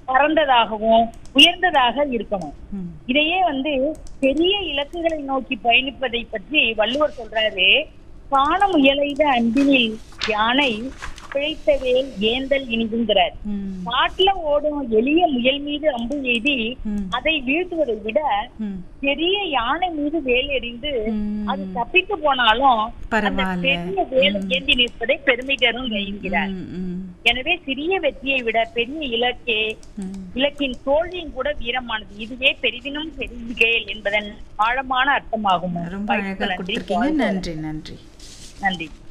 பறந்ததாகவும் உயர்ந்ததாக இருக்கணும் ம். இதையே வந்து பெரிய இலக்குகளை நோக்கி பயணிப்பதை பற்றி வள்ளுவர் சொல்றாரு காண முயலைத அன்பினில் யானை பிழைத்தவே ஏந்தல் இனிதுங்கிறார் ம். காட்டுல ஓடும் எளிய முயல் மீது அம்பு எய்தி ம். அதை வீழ்த்துவதை விட ம். பெரிய யானை மீது வேல் எறிந்து ம். அது தப்பித்து போனாலும் அந்த பரவாயில்ல. பெரிய வேலை ஏந்தி நிற்பதை பெருமை தரும் என்கிறார் ம், ம், எனவே சிறிய வெற்றியை விட பெரிய இலக்கே ம். இலக்கின் தோல்வியும் கூட வீரமானது இதுவே பெரிதினும் பெருங்கேல் என்பதன் ஆழமான அர்த்தமாகும் ரொம்ப அழகா கொடுத்துருக்கீங்க நன்றி நன்றி நன்றி